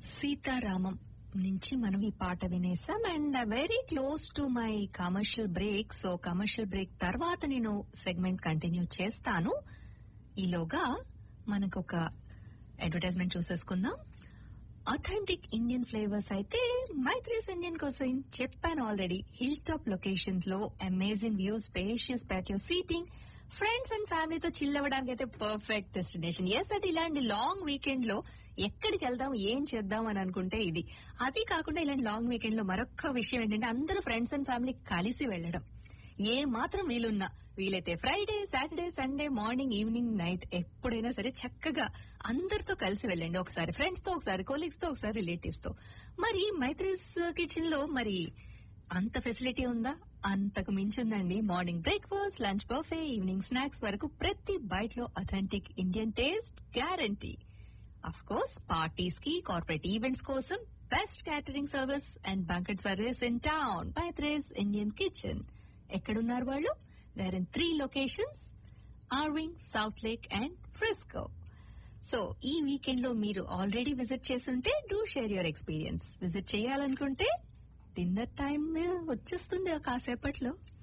సీతారామం నుంచి మనం ఈ పాట వినేసాం and very close to my commercial break so commercial break తర్వాత నేను సెగ్మెంట్ కంటిన్యూ చేస్తాను ఈలోగా మనకు ఒక అడ్వర్టైజ్మెంట్ చూసేసుకుందాం అథెంటిక్ ఇండియన్ ఫ్లేవర్స్ అయితే మైత్రీస్ ఇండియన్ కోసం చెప్పాను ఆల్రెడీ హిల్ టాప్ లొకేషన్ లో amazing view spacious patio seating friends and ఫ్యామిలీతో చిల్ అవ్వడానికి అయితే పర్ఫెక్ట్ డెస్టినేషన్ ఎస్ అంటే ఇలాంటి లాంగ్ వీకెండ్ లో ఎక్కడికి వెళ్దాం ఏం చేద్దాం అని అనుకుంటే ఇది అది కాకుండా ఇలాంటి లాంగ్ వీకెండ్ లో మరొక విషయం ఏంటంటే అందరూ ఫ్రెండ్స్ అండ్ ఫ్యామిలీ కలిసి వెళ్లడం ఏ మాత్రం వీలున్నా వీలైతే Friday Saturday Sunday morning evening night ఎప్పుడైనా సరే చక్కగా అందరితో కలిసి వెళ్ళండి ఒకసారి ఫ్రెండ్స్ తో ఒకసారి కొలీగ్స్ తో ఒకసారి రిలేటివ్స్ తో మరి మైత్రీస్ కిచెన్ లో మరి అంత ఫెసిలిటీ ఉందా అంతకు మించి ఉందండి morning breakfast lunch buffet evening snacks వరకు ప్రతి బైట్ లో authentic Indian taste guarantee of course parties కి కార్పొరేట్ ఈవెంట్స్ కోసం best catering service and banquet service in town Maithri's Indian kitchen ఎక్కడున్నారు వాళ్ళు there in three locations Irving Southlake and Frisco so ఈ weekend లో మీరు already visit చేస్తుంటే do share your experience visit చేయాలనుకుంటే dinner time వచ్చేస్తుంది కాసేపట్లో